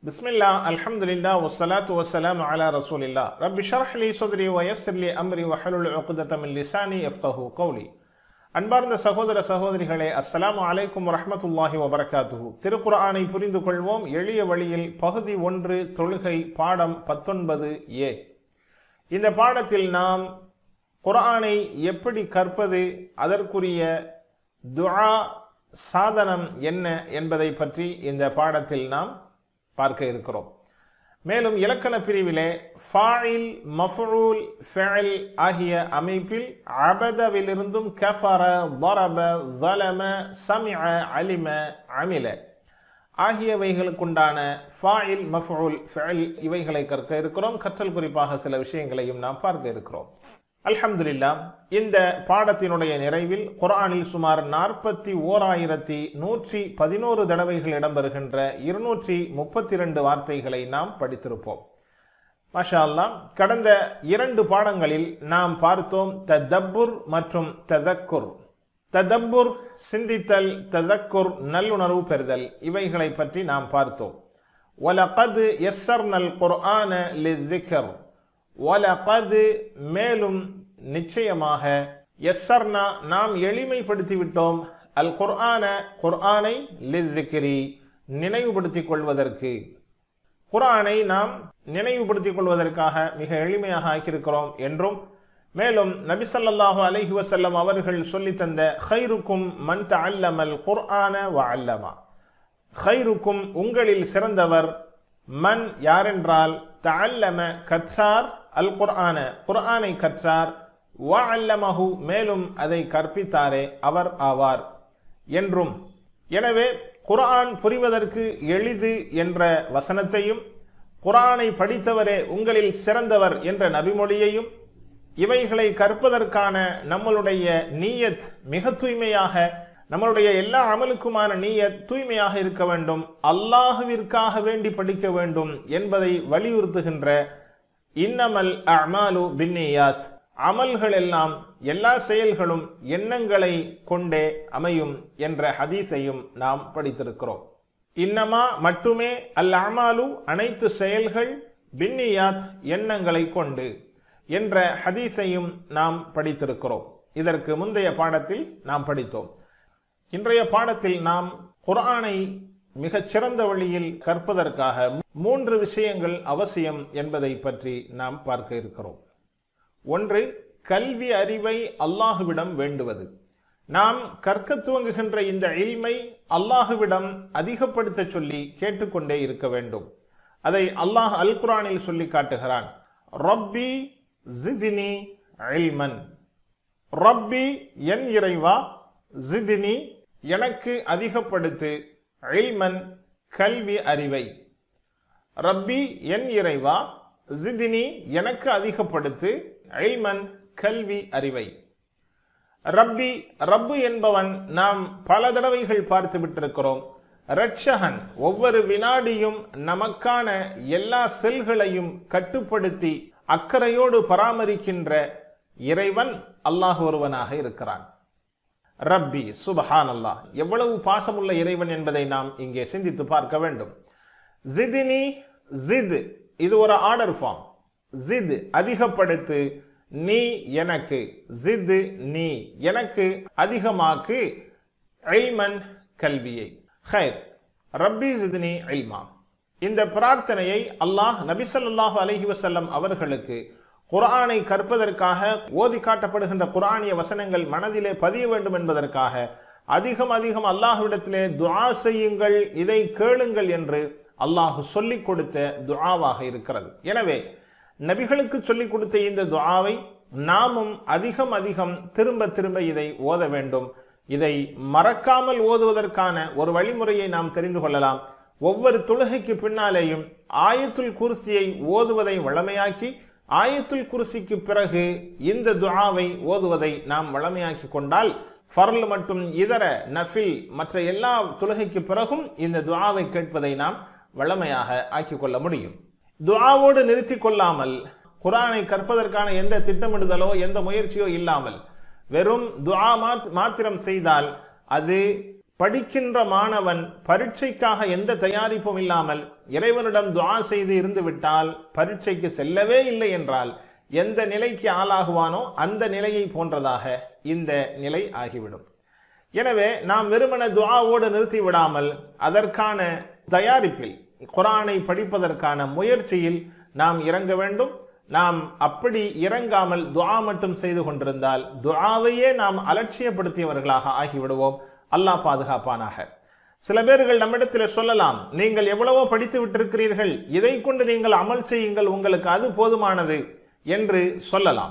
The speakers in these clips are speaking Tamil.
بسم الله الحمد لله والصلاة والسلام على رسول الله رب اشرح لي صدري ويسر لي أمري وحلل عقدة من لساني يفقه قولي அன்பார்ந்த சகோதர சகோதரிகளே அஸ்ஸலாமு அலைக்கும் வரஹ்மத்துல்லாஹி வபரகாத்துஹு திருக்குர்ஆனை புரிந்து கொள்வோம் எளிய வழியில் பகுதி ஒன்று தொழுகை பாடம் பத்தொன்பது ஏ இந்த பாடத்தில் நாம் குர்ஆனை எப்படி கற்பது அதற்குரிய துஆ சாதனம் என்ன என்பதை பற்றி இந்த பாடத்தில் நாம் பார்க்க இருக்கிறோம் மேலும் இலக்கண பிரிவிலே ஃபாயில் மஃபூல் ஃபெல் ஆகிய அமைப்பில் அபதவிலிருந்தும் கஃபர ضرب ظلم சமிஅ அலிம அமில ஆகியவைகளுக்குண்டான ஃபாயில் மஃபூல் ஃபெல் இவைகளை கற்க இருக்கிறோம் கற்றல் குறிப்பாக சில விஷயங்களையும் நாம் பார்க்க இருக்கிறோம் அல்ஹம்துலில்லா இந்த பாடத்தினுடைய நிறைவில் குர்ஆனில் சுமார் நாற்பத்தி ஓராயிரத்தி நூற்றி பதினோரு தடவைகள் இடம்பெறுகின்ற இருநூற்றி முப்பத்தி ரெண்டு வார்த்தைகளை நாம் படித்திருப்போம் மாஷா அல்லாஹ் கடந்த இரண்டு பாடங்களில் நாம் பார்த்தோம் ததப்புர் மற்றும் ததக்குர் ததப்புர் சிந்தித்தல் ததக்குர் நல்லுணர்வு பெறுதல் இவைகளை பற்றி நாம் பார்த்தோம் வலகது எஸ்ஸர்னல் குர்ஆன லிذிக்கர் வலகது மேலும் நிச்சயமாக எஸ்ஸர்னா நாம் எளிமைப்படுத்தி விட்டோம் அல் குர்ஆன குர்ஆனை லிذிக்ரி நினைவுபடுத்திக் கொள்வதற்கு குர்ஆனை நாம் நினைவுபடுத்திக் கொள்வதற்காக மிக எளிமையாக ஆக்கியிருக்கிறோம் என்றும் மேலும் நபிசல்லாஹு அலைஹி வசல்லம் அவர்கள் சொல்லித் தந்த ஹைருக்கும் மன் தஅல்லமல் குர்ஆன வ அல்லமா ஹைருக்கும் உங்களில் சிறந்தவர் மன் யாரென்றால் தஅல்லம கற்றார் அல் குர்ஆன குர்ஆனை கற்றார் வ அல்லமஹு மேலும் அதை கற்பித்தாரே அவர் ஆவார் என்றும் எனவே குர்ஆன் புரிவதற்கு எளிது என்ற வசனத்தையும் குர்ஆனை படித்தவரே உங்களில் சிறந்தவர் என்ற நபிமொழியையும் இவைகளை கற்பதற்கான நம்மளுடைய நீயத் மிக தூய்மையாக நம்மளுடைய எல்லா அமலுக்குமான நீயத் தூய்மையாக இருக்க வேண்டும் அல்லாஹுவிற்காக வேண்டி படிக்க வேண்டும் என்பதை வலியுறுத்துகின்ற இன்னமல் அமாலு பின்னியாத் அமல்கள் எல்லாம் எல்லா செயல்களும் எண்ணங்களை கொண்டே அமையும் என்ற ஹதீஸையும் நாம் படித்திருக்கிறோம் இன்னமா மட்டுமே அல் அமாலு அனைத்து செயல்கள் பின்னியாத் எண்ணங்களை கொண்டு என்ற ஹதீஸையும் நாம் படித்திருக்கிறோம் இதற்கு முந்தைய பாடத்தில் நாம் படித்தோம் இன்றைய பாடத்தில் நாம் குர்ஆனை மிகச் சிறந்த வழியில் கற்பதற்காக மூன்று விஷயங்கள் அவசியம் என்பதை பற்றி நாம் பார்க்க இருக்கிறோம் ஒன்று கல்வி அறிவை அல்லாஹுவிடம் வேண்டுவது நாம் கற்க துவங்குகின்ற இந்த இல்மை அல்லாஹுவிடம் அதிகப்படுத்த சொல்லி கேட்டுக்கொண்டே இருக்க வேண்டும் அதை அல்லாஹ் அல் குரானில் சொல்லி காட்டுகிறான் ரப்பி ஜிதினி இல்மன் ரப்பி என் இறைவா ஜிதினி எனக்கு அதிகப்படுத்து இல்மன் கல்வி அறிவை ரப்பி என் இறைவா ஜிதினி எனக்கு அதிகப்படுத்து இல்மன் கல்வி அறிவை ரப்பி ரப்பு என்பவன் நாம் பல தடவைகள் பார்த்து விட்டிருக்கிறோம் ரட்சகன் ஒவ்வொரு வினாடியும் நமக்கான எல்லா செல்களையும் கட்டுப்படுத்தி அக்கறையோடு பராமரிக்கின்ற இறைவன் அல்லாஹ் ஒருவனாக இருக்கிறான் ரப்பி சுபஹான் அல்லாஹ் எவ்வளவு பாசமுள்ள இறைவன் என்பதை நாம் இங்கே சிந்தித்து பார்க்க வேண்டும் ஜிதினி ஜித் இது ஒரு ஆர்டர் ஃபார்ம் ஜித் அதிகப்படுத்து நீ எனக்கு ஜித் நீ எனக்கு அதிகமாக்கு இல்மன் கல்வியை ஹைர் ரப்பி ஜித்னி இல்மா இந்த பிரார்த்தனையை அல்லாஹ் நபிசல்லாஹு அலஹி வசல்லம் அவர்களுக்கு குர்ஆனை கற்பதற்காக ஓதி காட்டப்படுகின்ற குர்ஆனிய வசனங்கள் மனதிலே பதிய வேண்டும் என்பதற்காக அதிகம் அதிகம் அல்லாஹ்விடத்திலே துஆ செய்யுங்கள் இதை கேளுங்கள் என்று அல்லாஹ் சொல்லிக் கொடுத்த துஆவாக இருக்கிறது எனவே நபிகளுக்கு சொல்லிக் கொடுத்த இந்த துஆவை நாமும் அதிகம் அதிகம் திரும்ப திரும்ப இதை ஓத வேண்டும் இதை மறக்காமல் ஓதுவதற்கான ஒரு வழிமுறையை நாம் தெரிந்து கொள்ளலாம் ஒவ்வொரு தொழுகைக்கு பின்னாலேயும் ஆயத்துல் குர்சியை ஓதுவதை வழமையாக்கி ஆயத்துல் குர்சிக்கு பிறகு இந்த துஆவை ஓதுவதை நாம் வழமையாக்கி கொண்டால் ஃபர்ல் மற்றும் இதர நஃபில் மற்ற எல்லா தொழுகைக்கு பிறகும் இந்த துஆவை கேட்பதை நாம் வழமையாக ஆக்கிக் கொள்ள முடியும் துஆவோடு நிறுத்தி கொள்ளாமல் குரானை கற்பதற்கான எந்த திட்டமிடுதலோ எந்த முயற்சியோ இல்லாமல் வெறும் துஆ மாத்திரம் செய்தால் அது படிக்கின்ற மாணவன் பரீட்சைக்காக எந்த தயாரிப்பும் இல்லாமல் இறைவனிடம் துஆ செய்து இருந்து விட்டால் பரீட்சைக்கு செல்லவே இல்லை என்றால் எந்த நிலைக்கு ஆளாகுவானோ அந்த நிலையை போன்றதாக இந்த நிலை ஆகிவிடும் எனவே நாம் வெறுமன துஆவோடு நிறுத்தி விடாமல் அதற்கான தயாரிப்பில் குரானை படிப்பதற்கான முயற்சியில் நாம் இறங்க வேண்டும் நாம் அப்படி இறங்காமல் துஆ மட்டும் செய்து கொண்டிருந்தால் துஆவையே நாம் அலட்சியப்படுத்தியவர்களாக ஆகிவிடுவோம் அல்லாஹ் பாதுகாப்பானாக சில பேர்கள் நம்மிடத்தில் சொல்லலாம் நீங்கள் எவ்வளவோ படித்து விட்டிருக்கிறீர்கள் இதை கொண்டு நீங்கள் அமல் செய்யுங்கள் உங்களுக்கு அது போதுமானது என்று சொல்லலாம்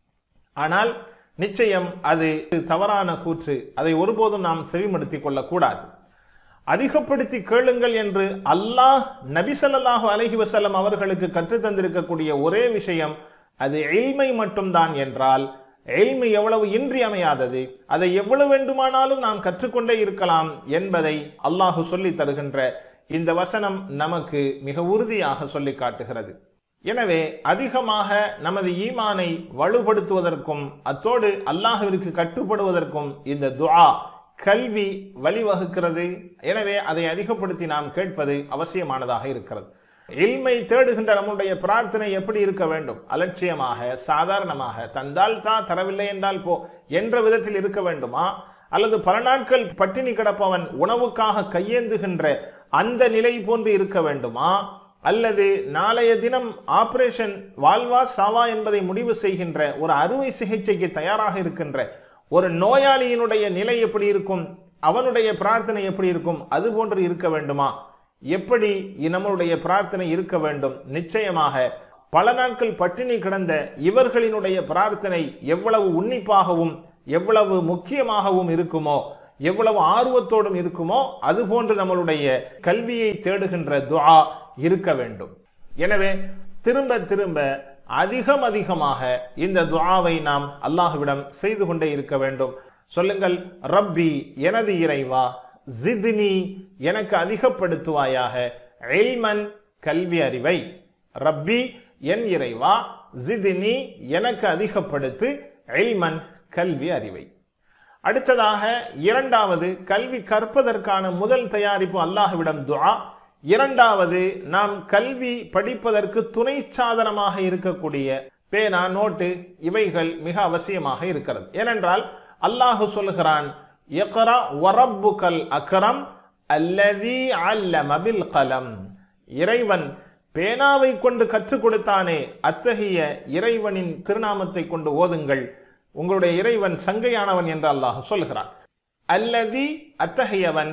ஆனால் நிச்சயம் அது தவறான கூற்று அதை ஒருபோதும் நாம் செவிமடுத்திக் கொள்ளக்கூடாது அதிகப்படுத்தி கேளுங்கள் என்று அல்லாஹ் நபி ஸல்லல்லாஹு அலைஹி வஸல்லம் அவர்களுக்கு கற்றுத் தந்திருக்கக்கூடிய ஒரே விஷயம் அது எல்மை மட்டும்தான் என்றால் எல்மை எவ்வளவு இன்றியமையாதது அதை எவ்வளவு வேண்டுமானாலும் நாம் கற்றுக்கொண்டே இருக்கலாம் என்பதை அல்லாஹு சொல்லி தருகின்ற இந்த வசனம் நமக்கு மிக உறுதியாக சொல்லி காட்டுகிறது எனவே அதிகமாக நமது ஈமானை வலுப்படுத்துவதற்கும் அத்தோடு அல்லாஹுவிற்கு கட்டுப்படுவதற்கும் இந்த துஆ கல்வி வழிவகுக்கிறது எனவே அதை அதிகப்படுத்தி நாம் கேட்பது அவசியமானதாக இருக்கிறது இல்மை தேடுகின்ற நம்முடைய பிரார்த்தனை எப்படி இருக்க வேண்டும் அலட்சியமாக சாதாரணமாக தந்தால் தா தரவில்லை என்றால் போ என்ற விதத்தில் இருக்க வேண்டுமா அல்லது பல நாட்கள் பட்டினி கிடப்பவன் உணவுக்காக கையேந்துகின்ற அந்த நிலை போன்று இருக்க வேண்டுமா அல்லது நாளைய தினம் ஆபரேஷன் வாழ்வா சாவா என்பதை முடிவு செய்கின்ற ஒரு அறுவை சிகிச்சைக்கு தயாராக இருக்கின்ற ஒரு நோயாளியினுடைய நிலை எப்படி இருக்கும் அவனுடைய பிரார்த்தனை எப்படி இருக்கும் அது போன்று இருக்க வேண்டுமா எப்படி நம்மளுடைய பிரார்த்தனை இருக்க வேண்டும் நிச்சயமாக பல நாட்கள் பட்டினி கிடந்த இவர்களினுடைய பிரார்த்தனை எவ்வளவு உன்னிப்பாகவும் எவ்வளவு முக்கியமாகவும் இருக்குமோ எவ்வளவு ஆர்வத்தோடும் இருக்குமோ அதுபோன்று நம்மளுடைய கல்வியை தேடுகின்ற துஆ இருக்க வேண்டும் எனவே திரும்ப திரும்ப அதிகம் அதிகமாக இந்த துஆவை நாம் அல்லாஹ்விடம் செய்து கொண்டே இருக்க வேண்டும் சொல்லுங்கள் ரப்பி எனது இறைவா ஜித்னி எனக்கு அதிகப்படுத்துவாயாக இல்மன் கல்வி அறிவை ரப்பி என் இறைவா ஜித்னி எனக்கு அதிகப்படுத்து இல்மன் கல்வி அறிவை அடுத்ததாக இரண்டாவது கல்வி கற்பதற்கான முதல் தயாரிப்பு அல்லாஹ்விடம் துஆ இரண்டாவது நாம் கல்வி படிப்பதற்கு துணை சாதனமாக இருக்கக்கூடிய பேனா நோட்டு இவைகள் மிக அவசியமாக இருக்கிறது ஏனென்றால் அல்லாஹு சொல்கிறான் இக்ரா வரப்புகல் அக்ரம் அல்லதி அல்லம பில் கலம் இறைவன் பேனாவை கொண்டு கற்றுக் கொடுத்தானே அத்தகைய இறைவனின் திருநாமத்தை கொண்டு ஓதுங்கள் உங்களுடைய இறைவன் சங்கையானவன் என்று அல்லாஹ் சொல்கிறான் அல்லதி அத்தகையவன்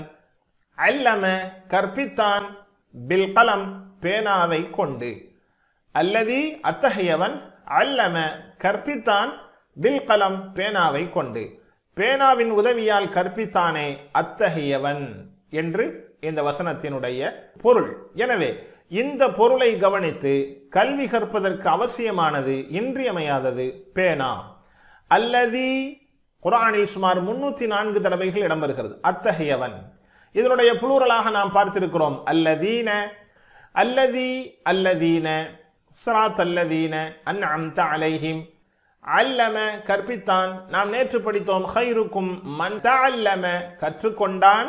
அல்லம கற்பித்தான் பில் கலம் பேனாவை கொண்டு அல்லதி அத்தகையவன் அல்லம கற்பித்தான் பில் கலம் பேனாவை கொண்டு பேனாவின் உதவியால் கற்பித்தானே அத்தகையவன் என்று இந்த வசனத்தினுடைய பொருள் எனவே இந்த பொருளை கவனித்து கல்வி கற்பதற்கு அவசியமானது இன்றியமையாதது பேனா அல்லதி குரானில் சுமார் முன்னூத்தி நான்கு தடவைகள் இடம்பெறுகிறது அத்தகையவன் இதனுடைய புளூரலாக நாம் பார்த்திருக்கிறோம் அல்லதீன அல்லதி அல்லதீன சராத் அல்லதீன அன்அம்த அலைஹிம் அல்லம கற்பித்தான் நாம் நேற்று படித்தோம் ஹைருக்கும் மன் தஅல்லம கற்றுக்கொண்டான்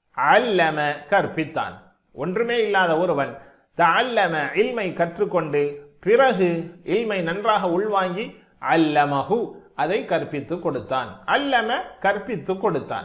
அல்லம கற்பித்தான் ஒன்றுமே இல்லாத ஒருவன் தஅல்லம இல்மை கற்றுக்கொண்டு பிறகு இல்மை நன்றாக உள்வாங்கி அல்லமஹு அதை கற்பித்து கொடுத்தான் அல்லம கற்பித்து கொடுத்தான்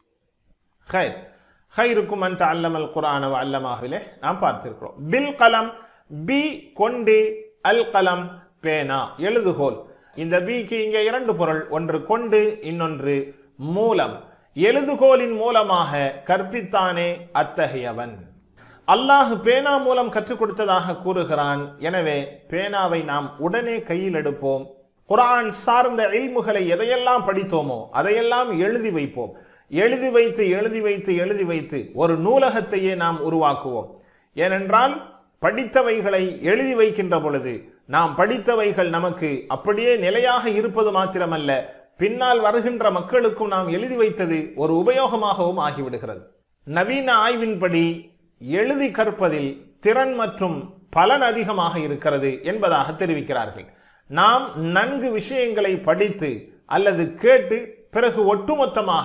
ஹைர் ஹைருக்கும் அன் அல்லமல் குரான அல்லமாகவிலே நாம் பார்த்திருக்கிறோம் பில் கலம் பி கொண்டு அல் கலம் பேனா எழுதுகோல் இந்த பிக்கு இங்கே இரண்டு பொருள் ஒன்று கொண்டு இன்னொன்று மூலம் எழுதுகோலின் மூலமாக கற்பித்தானே அத்தகையவன் அல்லாஹ் பேனா மூலம் கற்றுக் கொடுத்ததாக கூறுகிறான் எனவே பேனாவை நாம் உடனே கையில் எடுப்போம் குரான் சார்ந்த இல்முகளை எதையெல்லாம் படித்தோமோ அதையெல்லாம் எழுதி வைப்போம் எழுதி வைத்து எழுதி வைத்து எழுதி வைத்து ஒரு நூலகத்தையே நாம் உருவாக்குவோம் ஏனென்றால் படித்தவைகளை எழுதி வைக்கின்ற பொழுது நாம் படித்தவைகள் நமக்கு அப்படியே நிலையாக இருப்பது மாத்திரமல்ல பின்னால் வருகின்ற மக்களுக்கும் நாம் எழுதி வைத்தது ஒரு உபயோகமாகவும் ஆகிவிடுகிறது நவீன ஆய்வின்படி எழுதி கற்பதில் திறன் மற்றும் பலன் அதிகமாக இருக்கிறது என்பதாக தெரிவிக்கிறார்கள் நாம் நன்கு விஷயங்களை படித்து அல்லது கேட்டு பிறகு ஒட்டுமொத்தமாக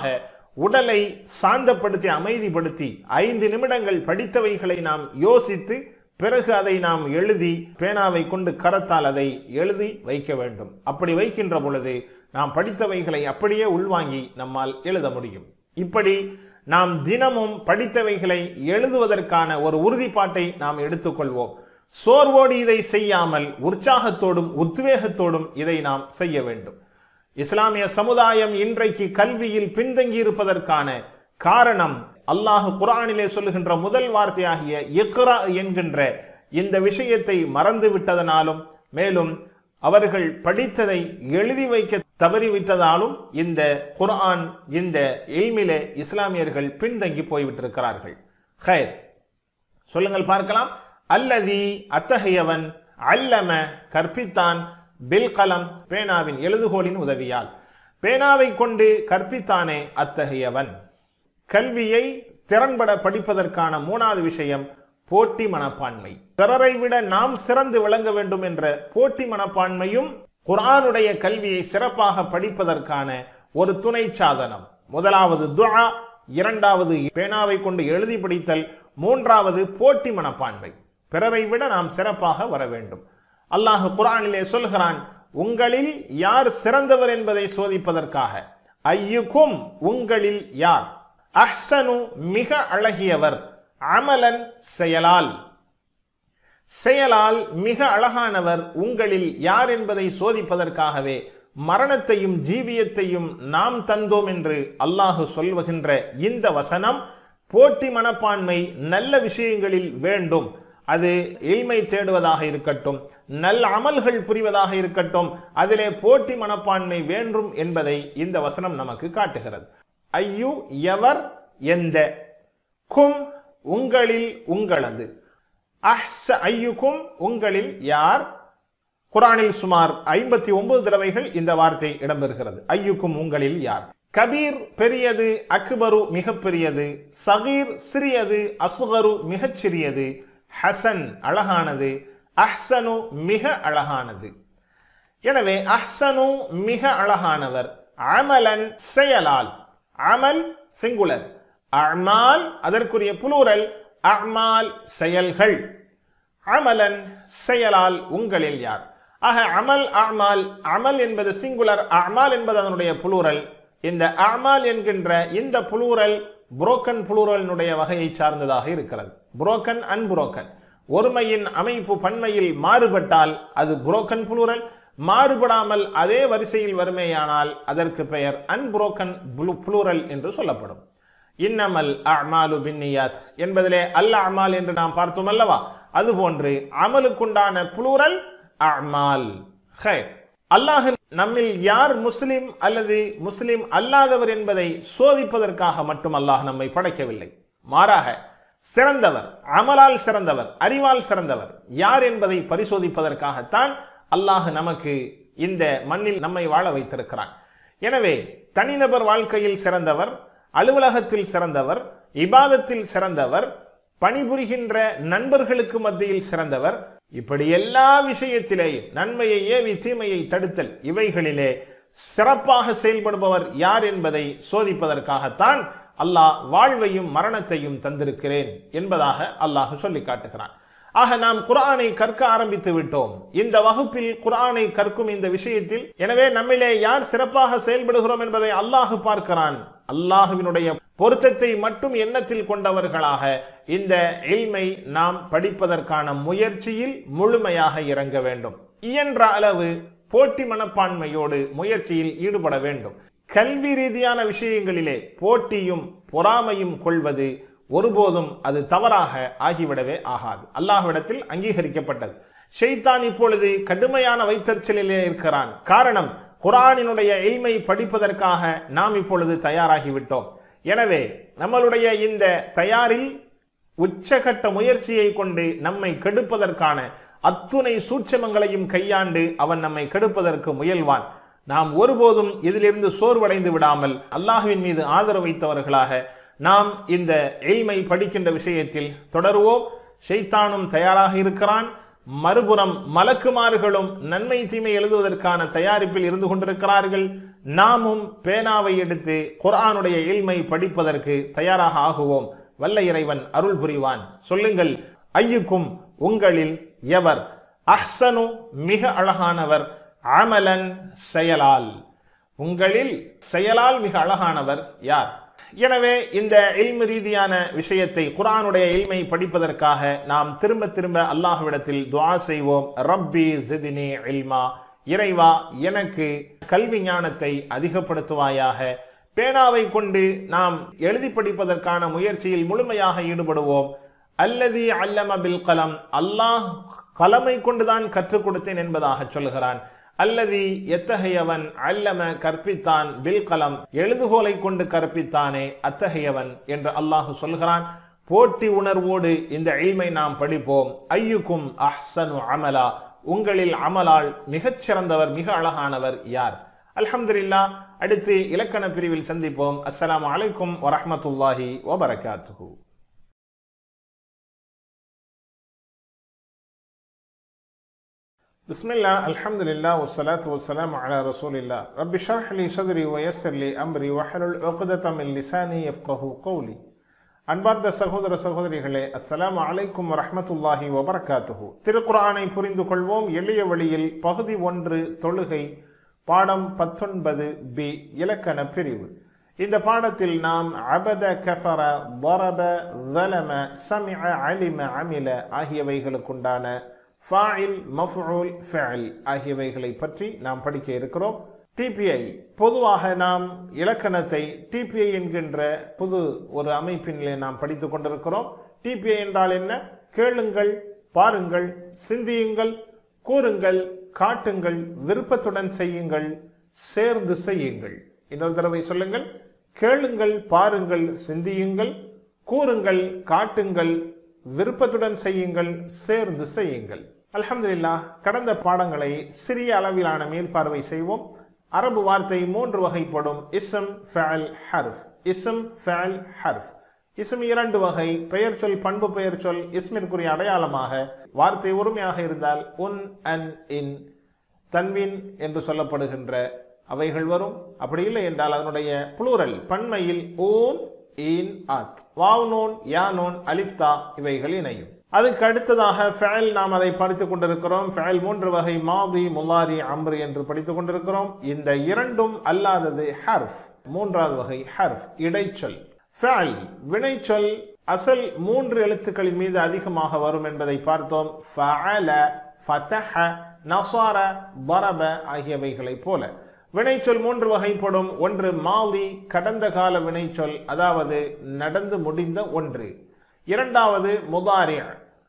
உடலை சாந்தப்படுத்தி அமைதிப்படுத்தி ஐந்து நிமிடங்கள் படித்தவைகளை நாம் யோசித்து பிறகு அதை நாம் எழுதி பேனாவை கொண்டு கரத்தால் அதை எழுதி வைக்க வேண்டும் அப்படி வைக்கின்ற பொழுது நாம் படித்தவைகளை அப்படியே உள்வாங்கி நம்மால் எழுத முடியும் இப்படி நாம் தினமும் படித்தவைகளை எழுதுவதற்கான ஒரு உறுதிப்பாட்டை நாம் எடுத்துக்கொள்வோம் சோர்வோடு இதை செய்யாமல் உற்சாகத்தோடும் உத்வேகத்தோடும் இதை நாம் செய்ய வேண்டும் இஸ்லாமிய சமுதாயம் இன்றைக்கு கல்வியில் பின்தங்கி இருப்பதற்கான காரணம் அல்லாஹ் குரானிலே சொல்லுகின்ற முதல் வார்த்தையாகிய இக்ரா என்கின்ற இந்த விஷயத்தை மறந்து விட்டதனாலும் மேலும் அவர்கள் படித்ததை எழுதி வைக்க தவறிவிட்டதாலும் இந்த குர்ஆன் இந்த இல்மிலே இஸ்லாமியர்கள் பின்தங்கி போய்விட்டிருக்கிறார்கள் ஹைர் சொல்லுங்கள் பார்க்கலாம் அல்லதி அத்தகையவன் அல்லம கற்பித்தான் பில் கலம் பேனாவின் எழுதுகோலின் உதவியால் பேனாவை கொண்டு கற்பித்தானே அத்தகையவன் கல்வியை திறன்பட படிப்பதற்கான மூணாவது விஷயம் போட்டி மனப்பான்மை பிறரை விட நாம் சிறந்து விளங்க வேண்டும் என்ற போட்டி மனப்பான்மையும் குர்ஆனுடைய கல்வியை சிறப்பாக படிப்பதற்கான ஒரு துணை சாதனம் முதலாவது துஆ இரண்டாவது பேனாவை கொண்டு எழுதி படித்தல் மூன்றாவது போட்டி மனப்பான்மை பிறரை விட நாம் சிறப்பாக வர வேண்டும் அல்லாஹ் குர்ஆனிலே சொல்கிறான் உங்களில் யார் சிறந்தவர் என்பதை சோதிப்பதற்காக ஐயுக்கும் உங்களில் யார் அஹ்சனு மிக அழகியவர் அமலன் செயலால் செயலால் மிக அழகானவர் உங்களில் யார் என்பதை சோதிப்பதற்காகவே மரணத்தையும் ஜீவியத்தையும் நாம் தந்தோம் என்று அல்லாஹு சொல்வகின்ற இந்த வசனம் போட்டி மனப்பான்மை நல்ல விஷயங்களில் வேண்டும் அது எளிமை தேடுவதாக இருக்கட்டும் நல்ல அமல்கள் புரிவதாக இருக்கட்டும் அதிலே போட்டி மனப்பான்மை வேண்டும் என்பதை இந்த வசனம் நமக்கு காட்டுகிறது ஐயு எவர் எந்த கும் உங்களில் உங்களது அஹ்ச ஐயுக்கும் உங்களில் யார் குரானில் சுமார் ஐம்பத்தி ஒன்பது தடவைகள் இந்த வார்த்தை இடம்பெறுகிறது ஐயுக்கும் உங்களில் யார் கபீர் பெரியது அக்பரு மிக பெரியது சகீர் சிறியது அசுகரு மிகச் சிறியது ஹசன் அழகானது அஹ்சனு மிக அழகானது எனவே அஹ்சனு மிக அழகானவர் அமலன் செயலால் அமல் சிங்குலர் அமால் அதற்குரிய புளூரல் அமால் செயல்கள் அமலன் செயலால் உங்களில் யார் ஆக அமல் அமால் அமல் என்பது சிங்குலர் அமால் என்பது அதனுடைய புளூரல் இந்த அமால் என்கின்ற இந்த புளூரல் புரோக்கன் புளூரலினுடைய வகையை சார்ந்ததாக இருக்கிறது புரோக்கன் அன்புரோக்கன் ஒருமையின் அமைப்பு பன்மையில் மாறுபட்டால் அது புரோக்கன் புளூரல் மாறுபடாமல் அதே வரிசையில் வருமேயானால் அதற்கு பெயர் அன்புரோக்கன் புளூரல் என்று சொல்லப்படும் இன்னமல் அமாலு பின்னியாத் என்பதிலே அல் அமால் என்று நாம் பார்த்தோம் அல்லவா அதுபோன்று அமலுக்குண்டான புளூரல் அமால் ஹைர் அல்லாஹ் நம்மில் யார் முஸ்லிம் அல்லது முஸ்லிம் அல்லாதவர் என்பதை சோதிப்பதற்காக மட்டும் அல்லாஹ் நம்மை படைக்கவில்லை மாறாக சிறந்தவர் அமலால் சிறந்தவர் அறிவால் சிறந்தவர் யார் என்பதை பரிசோதிப்பதற்காகத்தான் அல்லாஹ் நமக்கு இந்த மண்ணில் நம்மை வாழ வைத்திருக்கிறான் எனவே தனிநபர் வாழ்க்கையில் சிறந்தவர் அலுவலகத்தில் சிறந்தவர் இபாதத்தில் சிறந்தவர் பணிபுரிகின்ற நண்பர்களுக்கு மத்தியில் சிறந்தவர் இப்படி எல்லா விஷயத்திலேயும் நன்மையை ஏவி தீமையை தடுத்தல் இவைகளிலே சிறப்பாக செயல்படுபவர் யார் என்பதை சோதிப்பதற்காகத்தான் அல்லாஹ் வாழ்வையும் மரணத்தையும் தந்திருக்கிறேன் என்பதாக அல்லாஹ் சொல்லி காட்டுகிறான் ஆக நாம் குரானை கற்க ஆரம்பித்து விட்டோம் இந்த வகுப்பில் குரானை கற்கும் இந்த விஷயத்தில் எனவே நம்மிலே யார் சிறப்பாக செயல்படுகிறோம் என்பதை அல்லாஹ் பார்க்கிறான் அல்லாஹுவினுடைய பொருத்தத்தை மட்டும் எண்ணத்தில் கொண்டவர்களாக இந்த இல்மை நாம் படிப்பதற்கான முயற்சியில் முழுமையாக இறங்க வேண்டும் இயன்ற அளவு போட்டி மனப்பான்மையோடு முயற்சியில் ஈடுபட வேண்டும் கல்வி ரீதியான விஷயங்களிலே போட்டியும் பொறாமையும் கொள்வது ஒருபோதும் அது தவறாக ஆகிவிடவே ஆகாது அல்லாஹ்விடத்தில் அங்கீகரிக்கப்பட்டது ஷெய்தான் இப்பொழுது கடுமையான வைத்தறிச்சலிலே இருக்கிறான் காரணம் குரானினுடைய இல்மை படிப்பதற்காக நாம் இப்பொழுது தயாராகிவிட்டோம் எனவே நம்மளுடைய இந்த தயாரில் உச்சகட்ட முயற்சியை கொண்டு நம்மை கெடுப்பதற்கான அத்துணை சூட்சமங்களையும் கையாண்டு அவன் நம்மை கெடுப்பதற்கு முயல்வான் நாம் ஒருபோதும் இதிலிருந்து சோர்வடைந்து விடாமல் அல்லாஹுவின் மீது ஆதரவு வைத்தவர்களாக நாம் இந்த எய்மை படிக்கின்ற விஷயத்தில் தொடருவோம் ஷெய்தானும் தயாராக இருக்கிறான் மறுபுறம் மலக்குமார்களும் நன்மை தீமை எழுதுவதற்கான தயாரிப்பில் இருந்து கொண்டிருக்கிறார்கள் நாமும் பேனாவை எடுத்து குர்ஆனுடைய இல்மை படிப்பதற்கு தயாராக ஆகுவோம் வல்ல இறைவன் அருள் புரிவான் சொல்லுங்கள் ஐயுக்கும் உங்களில் எவர் அஹ்சனு மிக அழகானவர் அமலன் செயலால் உங்களில் செயலால் மிக அழகானவர் யார் எனவே இந்த இல்மு ரீதியான விஷயத்தை குர்ஆனுடைய இல்மை படிப்பதற்காக நாம் திரும்ப திரும்ப அல்லாஹ்விடத்தில் துஆ செய்வோம் ரப்பி ஜிதினி இல்மா இறைவா எனக்கு கல்வி ஞானத்தை அதிகப்படுத்துவாயாக பேனாவை கொண்டு நாம் எழுதி படிப்பதற்கான முயற்சியில் முழுமையாக ஈடுபடுவோம் அல்லதி அல்லம பில் கலம் அல்லாஹ் கலமை கொண்டுதான் கற்றுக் கொடுத்தேன் என்பதாக சொல்கிறான் அல்லதி எத்தகையவன் அல்லம கற்பித்தான் பில் கலம் எழுதுகோலை கொண்டு கற்பித்தானே அத்தகையவன் என்று அல்லாஹ் சொல்கிறான் போட்டி உணர்வோடு இந்த இல்மை நாம் படிப்போம் ஐயுக்கும் அஹ்சனு அமலா உங்களில் அமலால் மிகச் சிறந்தவர் மிக அழகானவர் யார் அல்ஹம்துலில்லா அடுத்து இலக்கண பிரிவில் சந்திப்போம் அஸ்ஸலாமு அலைக்கும் வரஹ்மத்துல்லாஹி வபரகாத்துஹு بسم الله الحمد لله والصلاة والسلام على رسول الله رب اشرح لي صدري ويسر لي أمري واحلل عقدة من لساني يفقه قولي அன்பார்ந்த சகோதர சகோதரிகளே அஸ்ஸலாமு அலைக்கும் வரஹ்மத்துல்லாஹி வபரகாத்துஹு திருக்குர்ஆனை புரிந்து கொள்வோம் எளிய வழியில் பகுதி ஒன்று தொழுகை பாடம் பத்தொன்பது பி இலக்கண பிரிவு இந்த பாடத்தில் நாம் அபத கஃபர ضرب ظلم சமிஅ அலிம அமில ஆகியவைகளுக்குண்டான ஃபாயில் மஃபூல் ஃபஅல் ஆகியவைகளை பற்றி நாம் படிக்க இருக்கிறோம் டிபிஐ பொதுவாக நாம் இலக்கணத்தை டிபிஐ என்கின்ற புது ஒரு அமைப்பினிலே நாம் படித்துக் கொண்டிருக்கிறோம் டிபிஐ என்றால் என்ன கேளுங்கள் பாருங்கள் சிந்தியுங்கள் கூறுங்கள் காட்டுங்கள் விருப்பத்துடன் செய்யுங்கள் சேர்ந்து செய்யுங்கள் இன்னொரு தடவை சொல்லுங்கள் கேளுங்கள் பாருங்கள் சிந்தியுங்கள் கூறுங்கள் காட்டுங்கள் விருப்பத்துடன் செய்யுங்கள் சேர்ந்து செய்யுங்கள் அல்ஹம்துலில்லாஹ் கடந்த பாடங்களை சிறிய அளவிலான மேற்பார்வை செய்வோம் அரபு வார்த்தை மூன்று வகைப்படும் இஸ்ம் ஃபஅல் ஹர்ஃப் இஸ்ம் ஃபஅல் ஹர்ஃப் இஸ்ம் இரண்டு வகை பெயர் சொல் பண்பு பெயர் சொல் இஸ்மிற்குரிய அடையாளமாக வார்த்தை ஒருமையாக இருந்தால் உன் அன் இன் தன்வின் என்று சொல்லப்படுகின்ற அவைகள் வரும் அப்படி இல்லை என்றால் அதனுடைய புளூரல் பன்மையில் ஓன் ஈன் ஆத் வாவ் நோன் யா நோன் அலிஃப்தா இவைகள் இணையும் அதுக்கு அடுத்ததாக ஃபேல் நாம் அதை படித்துக் கொண்டிருக்கிறோம் ஃபேல் மூன்று வகை மாதி முலாரி அம்ரு என்று படித்துக் கொண்டிருக்கிறோம் இந்த இரண்டும் அல்லாதது ஹர்ஃப் மூன்றாவது வகை ஹர்ஃப் இடைச்சொல் ஃபேல் வினைச்சொல் அசல் மூன்று எழுத்துக்களின் மீது அதிகமாக வரும் என்பதை பார்த்தோம் ஃபஅல ஃபதஹ நசார பரப ஆகியவைகளைப் போல வினைச்சொல் மூன்று வகைப்படும் ஒன்று மாலி கடந்த கால வினைச்சொல் அதாவது நடந்து முடிந்த ஒன்று இரண்டாவது முதாரி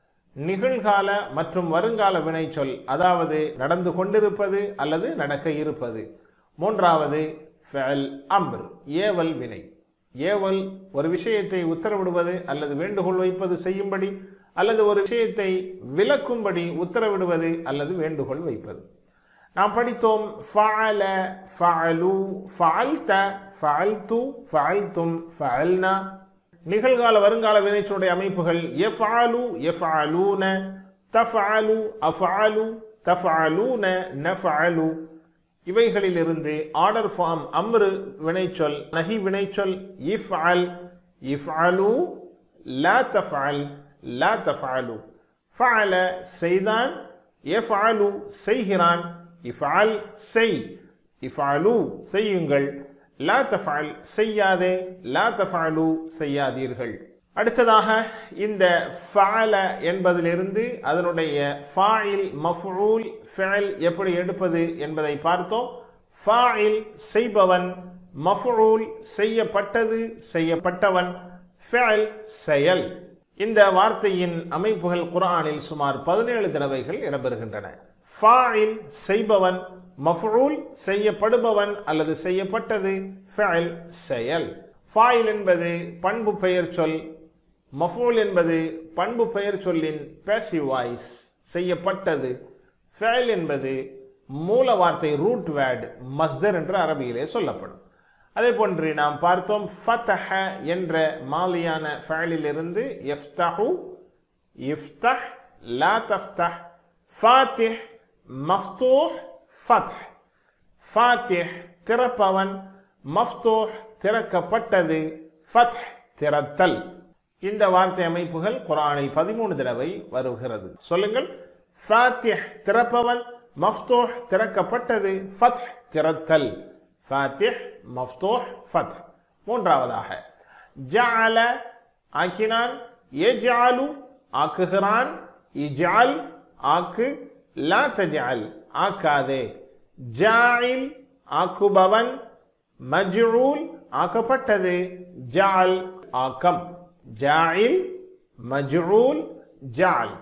நிகழ்கால மற்றும் வருங்கால வினைச்சொல் அதாவது நடந்து கொண்டிருப்பது அல்லது நடக்க இருப்பது மூன்றாவது ஃபெல் அம்ர் ஏவல் வினை ஏவல் ஒரு விஷயத்தை உத்தரவிடுவது அல்லது வேண்டுகோள் வைப்பது செய்யும்படி அல்லது ஒரு விஷயத்தை விலக்கும்படி உத்தரவிடுவது அல்லது வேண்டுகோள் வைப்பது நாம் படித்தோம் ஃபஅல ஃபஅலு ஃபஅல்த ஃபஅல்து ஃபஅல்தும் ஃபஅல்னா நிகழ்கால வருங்கால வினைச்சொல்லுடைய அமைப்புகள் எஃப்ஆலு எஃப்ஆலூன தஃப்அலு அஃப்அலு தஃப்அலூன நஃப்அலு இவைகளிலிருந்து ஆர்டர் ஃபார்ம் அம்ரு வினைச்சொல் நஹி வினைச்சொல் இஃப்அல் இஃப்அலு லா தஃப்அல் லா தஃப்அலு ஃபஅல செய்தான் எஃப்அலு செய்கிறான் இஃப்அல் செய் இஃப்அலு செய்யுங்கள் லா தஃபஅல் செய்யாதே லா தஃபஅலு செய்யாதீர்கள் அடுத்ததாக இந்த ஃபஅல என்பதிலிருந்து அதனுடைய ஃபாயில் மஃஊல் ஃபஅல் எப்படி எடுப்பது என்பதை பார்த்தோம் ஃபாயில் செய்பவன் மஃஊல் செய்யப்பட்டது செய்யப்பட்டவன் ஃபஅல் செயல் இந்த வார்த்தையின் அமைப்புகள் குர்ஆனில் சுமார் பதினேழு தடவைகள் இடம்பெறுகின்றன ஃபாயில் செய்பவன் மஃஊல் செய்யப்படுபவன் அல்லது செய்யப்பட்டது ஃபஅல் செயல் ஃபாயில் என்பது பண்பு பெயர் சொல் மஃஊல் என்பது பண்பு பெயர் சொல்லின் பேசிவ் வாய்ஸ் செய்யப்பட்டது ஃபஅல் என்பது மூல வார்த்தை ரூட் வேர்ட் மஸ்தர் என்று அரபியிலே சொல்லப்படும் அதே போன்று நாம் பார்த்தோம் ஃபதஹ என்ற மாலியான ஃபஅலிலிருந்து இஃப்தஹு இஃப்தஹ் லா தஃப்தஹ் ஃபாத்திஹ் மஃப்தூஹ் ஃபத்ஹ் ஃபாத்திஹ் திறப்பவன் மஃப்தூஹ் திறக்கப்பட்டது ஃபத் திறத்தல் இந்த வார்த்தை அமைப்புகள் குரானில் பதிமூணு தடவை வருகிறது சொல்லுங்கள் ஃபாத்திஹ் திறப்பவன் மஃப்தூஹ் திறக்கப்பட்டது ஃபத் திறத்தல் ஃபாத்திஹ் மஃப்தூஹ் ஃபத் மூன்றாவதாக ஜஅல ஆக்கினான் எஜாலு ஆக்குகிறான் இஜால் ஆக்கு லா தஜால் ஆக்காதே ஜாயில் ஆக்குபவன் மஜ்ஊல் ஆக்கப்பட்டது ஜால் ஆக்கம் ஜாயில் மஜ்ஊல் ஜால்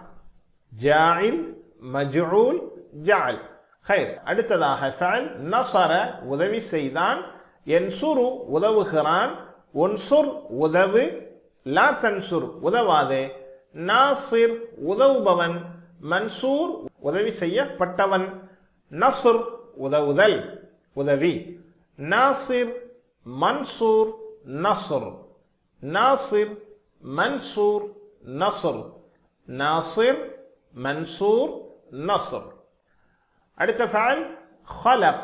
ஜாயில் மஜ்ஊல் ஜால் ஹைர் அடுத்ததாக ஃபஅல் நஸர உதவி செய்தான் என்சுரு உதவுகிறான் ஒன்சுர் உதவு லா தன்சுர் உதவாதே நாசிர் உதவுபவன் மன்சூர் உதவி செய்யப்பட்டவன் நசுர் உதவுதல் உதவி நாசிர் மன்சூர் நசுர் நாசிர் மன்சூர் நசுர் நாசிர் மன்சூர் நசுர் அடுத்த ஃபஅல் خلق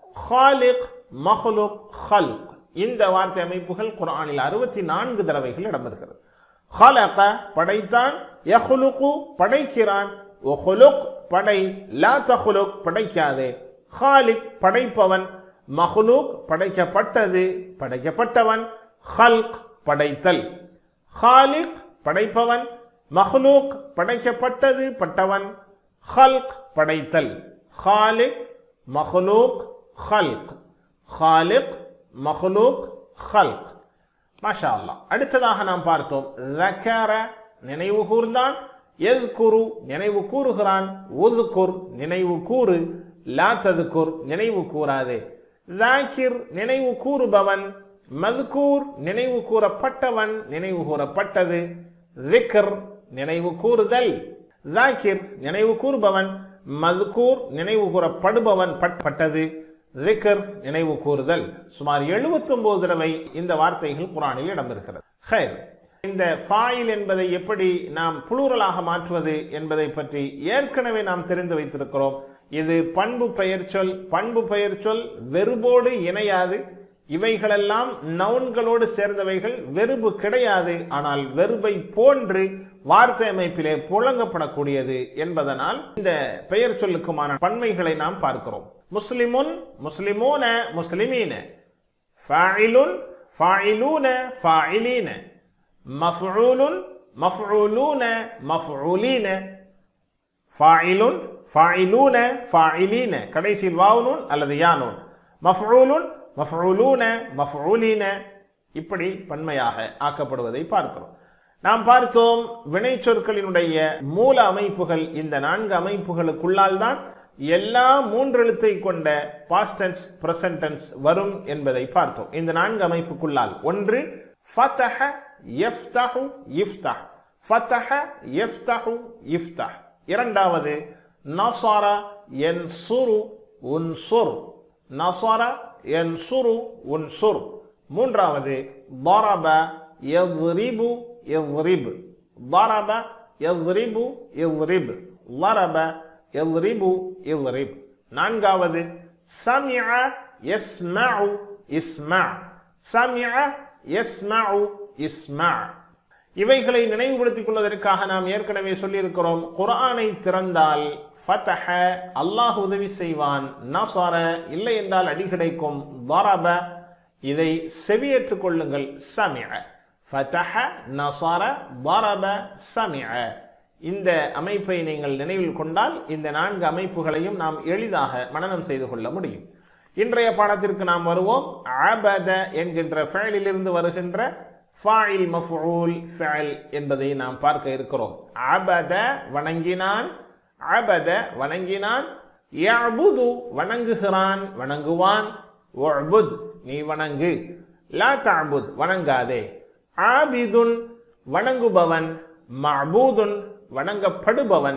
خالق مخلوق خلق இந்த வார்த்தை அமைப்புகள் குர்ஆனில் அறுபத்தி நான்கு தடவைகள் இடம்பெறுகிறது خلق படைத்தான் யஹ்லுகு படைக்கிறான் ஒஹுலுக் படை லா தஹ்லுக் படைக்காதே ஹாலிக் படைப்பவன் மஹ்லூக் படைக்கப்பட்டது படைக்கப்பட்டவன் ஹல்க் படைத்தல் ஹாலிக் படைப்பவன் மஹ்லூக் படைக்கப்பட்டது பட்டவன் ஹல்க் படைத்தல் ஹாலிக் மஹ்லூக் ஹல்க் ஹாலிக் மஹ்லூக் ஹல்க் மாஷா அல்லாஹ் அடுத்ததாக நாம் பார்த்தோம் ذكر நினைவு கூர்ந்தான் எذ்குரு நினைவு கூறுகிறான் உذ்குர் நினைவு கூறு லா தذ்குர் நினைவு கூறாதே ذاكر நினைவு கூறுபவன் மذ்கூர் நினைவு கூறப்பட்டவன் நினைவு கூறப்பட்டது ذكر நினைவு கூறுதல் ذاكر நினைவு கூறுபவன் மذ்கூர் நினைவு கூறப்படுபவன் பட்டது ذكر நினைவு கூறுதல் சுமார் 79 தடவை இந்த வார்த்தைகள் குரானில் இடம்பெறுகிறது ஹைர் இந்த ஃபாயில் என்பதை எப்படி நாம் புளூரலாக மாற்றுவது என்பதை பற்றி ஏற்கனவே நாம் தெரிந்து வைத்திருக்கிறோம் இது பண்பு பெயர் சொல் பண்பு பெயர் சொல் வெறுபோடு இணையாது இவைகளெல்லாம் நவுன்களோடு சேர்ந்தவைகள் வெறுபு கிடையாது ஆனால் வெறுபை போன்று வார்த்தை அமைப்பிலே புழங்கப்படக்கூடியது என்பதனால் இந்த பெயர் சொல்லுக்குமான பன்மைகளை நாம் பார்க்கிறோம் முஸ்லிமுன் முஸ்லிமூன முஸ்லிமீன ஃபாயிலுன் ஃபாயிலூன ஃபாயிலீன மஃபூலுன் மஃபூலூன மஃபூலீன ஃபாயிலுன் ஃபாயிலூன ஃபாயிலீன கடைசியில் வாவுனூன் அல்லது யானூன் மஃபூலுன் மஃபூலூன மஃபூலீன இப்படி பன்மையாக ஆக்கப்படுவதை பார்க்கிறோம் நாம் பார்த்தோம் வினை சொற்களினுடைய மூல அமைப்புகள் இந்த நான்கு அமைப்புகளுக்குள்ளால் தான் எல்லா மூன்றெழுத்தை கொண்ட பாஸ்டன்ஸ் பிரசன்டென்ஸ் வரும் என்பதை பார்த்தோம் இந்த நான்கு அமைப்புக்குள்ளால் ஒன்று ஃபதஹ யஃப்தஹு இஃப்தஹ் ஃபதஹ யஃப்தஹு இஃப்தஹ் இரண்டாவது நஸர யன்சுரு உன்சுர் நஸர யன்சுரு உன்சுர் மூன்றாவது ضرب يضرب يضرب ضرب يضرب يضرب ضرب يضرب يضرب நான்காவது سمع يسمع يسمع سمع يسمع يسمع இவைகளை நினைவுபடுத்திக் கொள்வதற்காக நாம் ஏற்கனவே சொல்லியிருக்கிறோம் குர்ஆனை திறந்தால் ஃபதஹ அல்லாஹ் உதவி செய்வான் நஸர இல்லை என்றால் அடி கிடைக்கும் தரப இதை செவியேற்றுக் கொள்ளுங்கள் சமிஅ ஃபதஹ நஸர தரப சமிஅ இந்த அமைப்பை நீங்கள் நினைவில் கொண்டால் இந்த நான்கு அமைப்புகளையும் நாம் எளிதாக மனனம் செய்து கொள்ள முடியும் இன்றைய பாடத்திற்கு நாம் வருவோம் அபத என்கின்ற ஃபேலிலிருந்து வருகின்ற ஃபாயில் மஃபூல் ஃபேல் என்பதை நாம் பார்க்க இருக்கிறோம் அபத வணங்கினான் அபத வணங்கினான் யஅபுது வணங்குகிறான் வணங்குவான் உஅபுத் நீ வணங்கு லா தஅபுத் வணங்காதே ஆபிதுன் வணங்குபவன் மஅபூதுன் வணங்கப்படுபவன்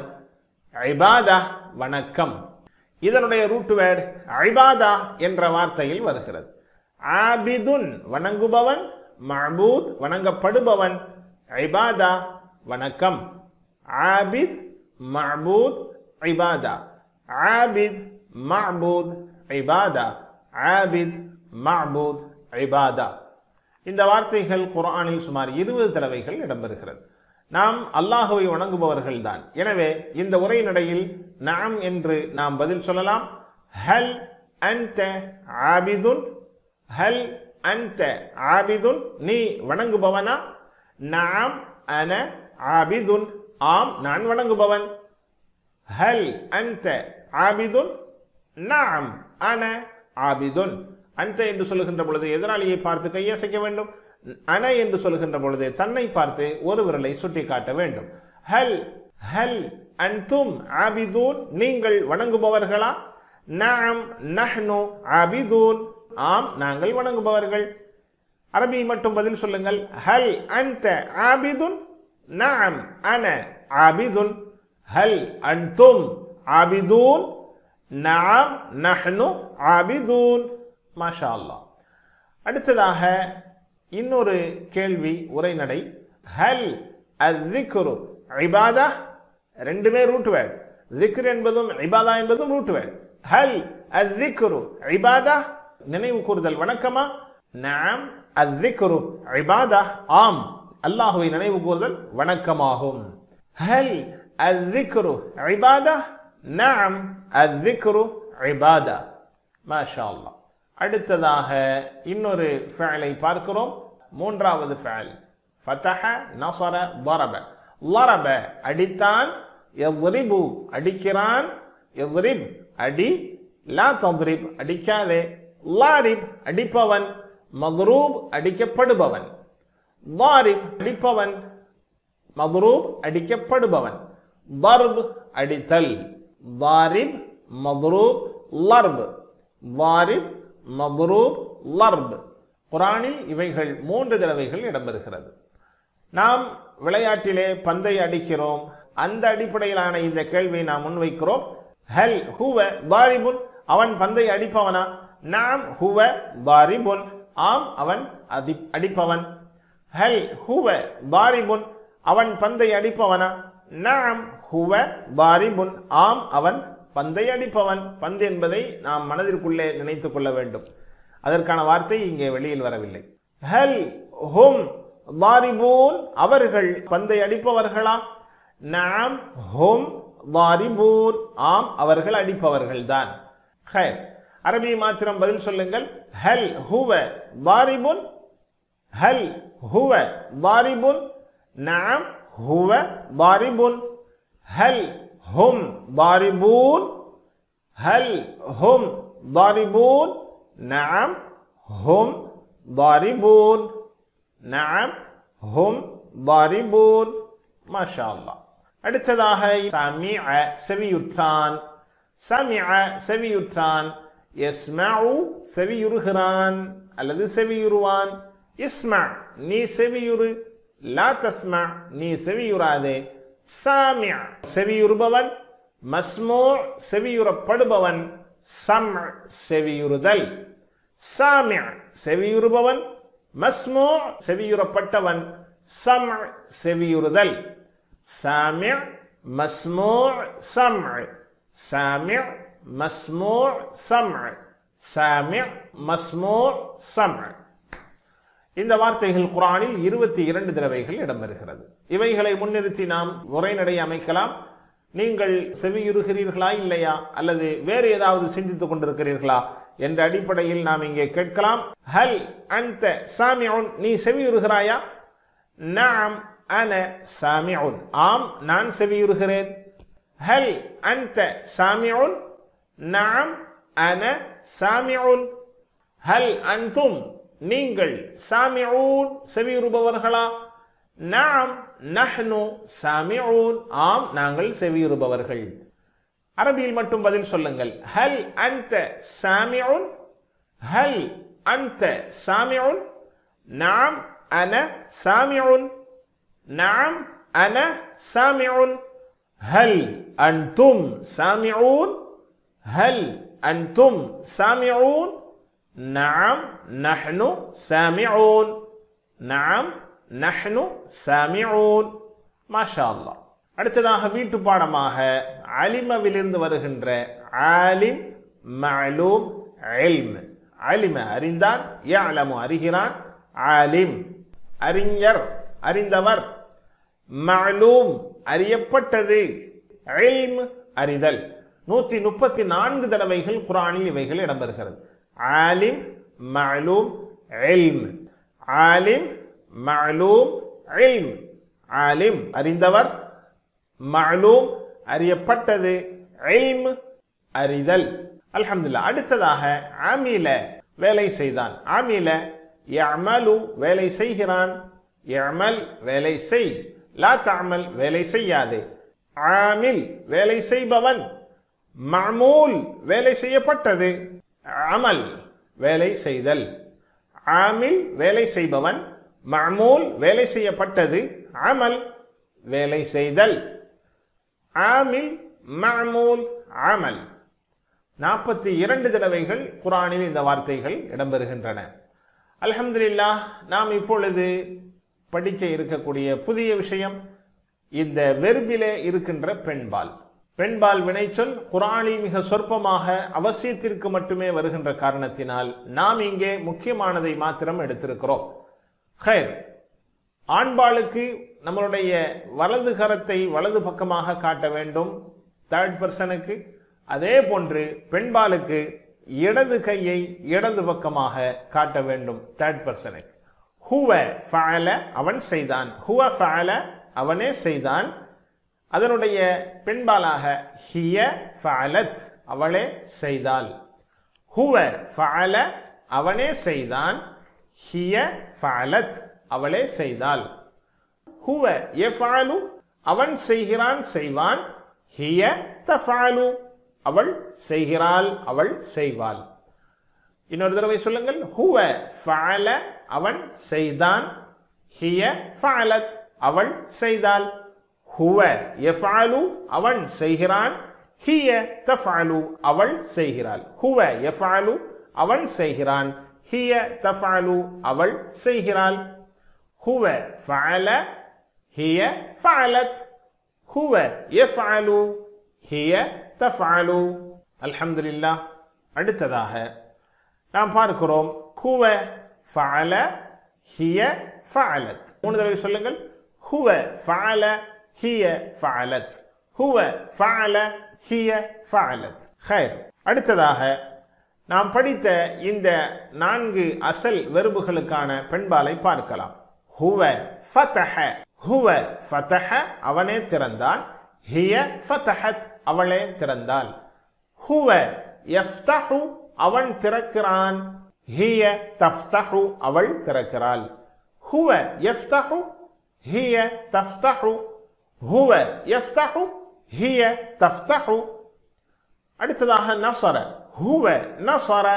ஐபாதா வணக்கம் இதனுடைய ரூட் வேர்ட் ஐபாதா என்ற வார்த்தையில் வருகிறது ஆபிதுன் வணங்குபவன் மஅபூத் வணங்கப்படுபவன் ஐபாதா வணக்கம் ஆபித் மஅபூத் ஐபாதா ஆபித் மஅபூத் ஐபாதா ஆபித் மஅபூத் இபாதா இந்த வார்த்தைகள் குர்ஆனில் சுமார் இருபது தடவைகள் இடம்பெறுகிறது நாம் அல்லாஹுவை வணங்குபவர்கள் தான் எனவே இந்த உரைநடையில் நாம் என்று நாம் பதில் சொல்லலாம் ஹல் அன்த ஆபிதுன் ஹல் அன்த ஆபிதுன் நீ வணங்குபவனா நாம் அன ஆபிதுன் ஆம் நான் வணங்குபவன் ஹல் அன்த ஆபிதுன் நாம் அன ஆபிதுன் அன்த என்று சொல்லுகின்ற பொழுது எதிராளியை பார்த்து கையசைக்க வேண்டும் அன என்று சொல்லுகின்ற பொழுது தன்னை பார்த்து ஒரு விரலை சுட்டி காட்ட வேண்டும் ஹல் ஹல் அன்தும் ஆபிதூன் நீங்கள் வணங்குபவர்களா நாம் நஹ்னு ஆபிதூன் ஆம் நாங்கள் வணங்குபவர்கள் அரபி மட்டும் பதில் சொல்லுங்கள் ஹல் அன்த ஆபிதுன் நாம் அன ஆபிதுன் ஹல் அன்தும் ஆபிதூன் நாம் நஹ்னு ஆபிதூன் மாஷா அல்லாஹ் அடுத்ததாக இன்னொரு கேள்வி உரைநடை ஹல் அத்திக்ரு இபாதா ரெண்டுமே ரூட் வேர்ட் திக்ர் என்பதும் இபாதா என்பதும் ரூட் வேர்ட் ஹல் அத்திக்ரு இபாதா நினைவு கூறுதல் வணக்கமா நாம் அத்திக்ரு இபாதா ஆம் அல்லாஹுவை நினைவு கூறுதல் வணக்கமாகும் ஹல் அத்திக்ரு இபாதா நாம் அத்திக்ரு இபாதா மாஷா அல்லாஹ் அடுத்ததாக இன்னொரு ஃபேலை பார்க்கிறோம் மூன்றாவது ஃபேல் ஃபதஹ நசர ضرب ضرب அடித்தான் எضربு அடிக்கிறான் எضرب அடி லா தضرب அடிக்காதே லாரிப் அடிப்பவன் மதுரூப் அடிக்கப்படுபவன் ضارب அடிப்பவன் மதுரூப் அடிக்கப்படுபவன் ضرب அடித்தல் ضارب மதுரூப் லர்ப் ضارب மதுரூப் லர்ப் குரானில் இவைகள் மூன்று தடவைகள் இடம்பெறுகிறது நாம் விளையாட்டிலே பந்தை அடிக்கிறோம் அந்த அடிப்படையிலான இந்த கேள்வியை நாம் முன்வைக்கிறோம் ஹல் ஹுவ தாரிபுன் அவன் பந்தை அடிப்பவனா நாம் ஹுவ தாரிபுன் ஆம் அவன் அடி அடிப்பவன் ஹல் ஹுவ தாரிபுன் அவன் பந்தை அடிப்பவனா நாம் ஹுவ தாரிபுன் ஆம் அவன் பந்தை அடிப்பவன் பந்து என்பதை நாம் மனதிற்குள்ளே நினைத்துக் கொள்ள வேண்டும் அதற்கான வார்த்தை இங்கே வெளியில் வரவில்லை ஹல் ஹும் தாரிபூன் அவர்கள் பந்தை அடிப்பவர்களா நாம் ஹும் தாரிபூன் ஆம் அவர்கள் அடிப்பவர்கள் தான் ஹைர் அரபி மாத்திரம் பதில் சொல்லுங்கள் ஹல் ஹுவ தாரிபுன் ஹல் ஹுவ தாரிபுன் நாம் ஹுவ தாரிபுன் ஹல் ஹும் தாரிபூன் ஹல் ஹும் தாரிபூன் நாம் ஹும் தாரிபூன் நாம் ஹும் தாரிபூன் மாஷா அல்லாஹ் அடுத்ததாக சமிஅ செவியுற்றான் சமிஅ செவியுற்றான் யஸ்மஉ செவியுறுகிறான் அல்லது செவியுறுவான் இஸ்மா நீ செவியுறு லா தஸ்மா நீ செவியுறாதே சாமிஅ செவியுறுபவன் மஸ்மூ செவியுறப்படுபவன் சம் செவியுறுதல் சாமிஅ செவியுறுபவன் மஸ்மூ செவியுறப்பட்டவன் சம் செவியுறுதல் سامع مسموع سمع سامع مسموع سمع سامع مسموع سمع இந்த வார்த்தைகள் குரானில் இருபத்தி இரண்டு தடவைகள் இடம்பெறுகிறது இவைகளை முன்னிறுத்தி நாம் உரைநடை அமைக்கலாம் நீங்கள் செவியுறுகிறீர்களா இல்லையா அல்லது வேறு ஏதாவது சிந்தித்துக் கொண்டிருக்கிறீர்களா என்ற அடிப்படையில் நாம் இங்கே கேட்கலாம் ஹல் அந்த சாமியுன் நீ செவியுறுகிறாயா நாம் அன சாமியுன் ஆம் நான் செவியுறுகிறேன் ஹல் அந்த சாமியுன் நாம் அன சாமியுன் ஹல் அன்தும் நீங்கள் சாமியூன் செவியுறுபவர்களா நாம் நஹ்னு சாமியூன் ஆம் நாங்கள் செவியுறுபவர்கள் அரபியில் மட்டும் பதில் சொல்லுங்கள் ஹல் அந்த சாமியுன் ஹல் அந்த சாமியுன் நாம் அன சாமியுன் நாம் அன சாமியுன் ஹல் அன்தும் சாமியூன் ஹல் அன்தும் சாமியூன் நாம் நஹ்னு சாமியூன் நாம் நஹ்னு சாமியூன் மாஷா அல்லாஹ் அடுத்ததாக வீட்டு பாடமாக அலிமவிலிருந்து வருகின்ற ஆலிம் மஅலூம் இல்ம் அலிம அறிந்தான் யஅலமு அறிகிறான் ஆலிம் அறிஞர் அறிந்தவர் மஅலூம் அறியப்பட்டது இல்ம் அறிதல் நூத்தி முப்பத்தி நான்கு தடவைகள் குரானில் இவைகள் இடம்பெறுகிறது ஆலிம் மஅலூம் இல்ம் ஆலிம் மஅலூம் இல்ம் ஆலிம் அறிந்தவர் மஅலூம் அறியப்பட்டது இல்ம் அறிதல் அல்ஹம்துலில்லாஹ் அடுத்ததாக ஆமில வேலை செய்தான் ஆமில யஅமலு வேலை செய்கிறான் யஅமல் வேலை செய் லா தஅமல் வேலை செய்யாதே ஆமில் வேலை செய்பவன் மஅமூல் வேலை செய்யப்பட்டது அமல் வேலை செய்தல் ஆமில் வேலை செய்பவன் மஅமூல் வேலை செய்யப்பட்டது அமல் வேலை செய்தல் ஆமில் மஅமூல் அமல் நாற்பத்தி இரண்டு தடவைகள் குரானில் இந்த வார்த்தைகள் இடம்பெறுகின்றன அல்ஹம்துலில்லாஹ் நாம் இப்பொழுது படிக்க இருக்கக்கூடிய புதிய விஷயம் இந்த வெர்பிலே இருக்கின்ற பெண்பால் பெண்பால் வினைச்சொல் குரானில் மிக சொற்பமாக அவசியத்திற்கு மட்டுமே வருகின்ற காரணத்தினால் நாம் இங்கே முக்கியமானதை மாத்திரம் எடுத்திருக்கிறோம் ஹைர் ஆண்பாளுக்கு நம்மளுடைய வலது கரத்தை வலது பக்கமாக காட்ட வேண்டும் தேர்ட் பர்சனுக்கு அதே போன்று பெண்பாலுக்கு இடது கையை இடது பக்கமாக காட்ட வேண்டும் தேர்ட் பர்சனுக்கு ஹுவ ஃபஅல அவன் செய்தான் ஹுவ ஃபஅல அவனே செய்தான் அதனுடைய பெண்பாலாக ஹிய ஃபஅலத் அவளே செய்தாள் ஹுவ ஃபஅல அவனே செய்தான் ஹிய ஃபஅலத் அவளே செய்தாள் ஹுவ யஃபஅலு அவன் செய்கிறான் செய்வான் ஹிய தஃபஅலு அவள் செய்கிறாள் அவள் செய்வாள் இன்னொரு தடவை சொல்லுங்கள் ஹுவ ஃபஅல அவன் செய்தான் ஹிய ஃபஅலத் அவள் செய்தாள் ஹுவ யஃபஅலு அவன் செய்கிறான் ஹிய தஃபஅலு அவள் செய்கிறாள் ஹுவ யஃபஅலு அவன் செய்கிறான் ஹிய தஃபஅலு அவள் செய்கிறாள் ஹுவ ஃபஅல ஹிய ஃபஅலத் ஹுவ யஃபஅலு ஹிய தஃபஅலு அல்ஹம்துலில்லாஹ் அடுத்ததாக நாம் பார்க்கிறோம் ஹுவ ஃபஅல ஹிய ஃபஅலத் மூணு தடவை சொல்லுங்கள் ஹுவ ஃபஅல ஹிய ஃபஅலத் ஹுவ ஃபஅல ஹிய ஃபஅலத் ஹைர் அடுத்ததாக நாம் படித்த இந்த நான்கு அசல் வெறுப்புகளுக்கான பெண்பாலை பார்க்கலாம் ஹுவ ஃபதஹ ஹுவ ஃபதஹ அவனே திறந்தான் ஹிய ஃபதஹத் அவளே திறந்தாள் ஹுவ யஃப்தஹு அவன் திறக்கிறான் ஹிய தஃப்தஹு அவள் திறக்கிறாள் ஹுவ யஃப்தஹு ஹிய தஃப்தஹு ஹுவ யஃப்தஹு ஹிய தஃப்தஹு அடுத்ததாக நசர ஹுவ நசர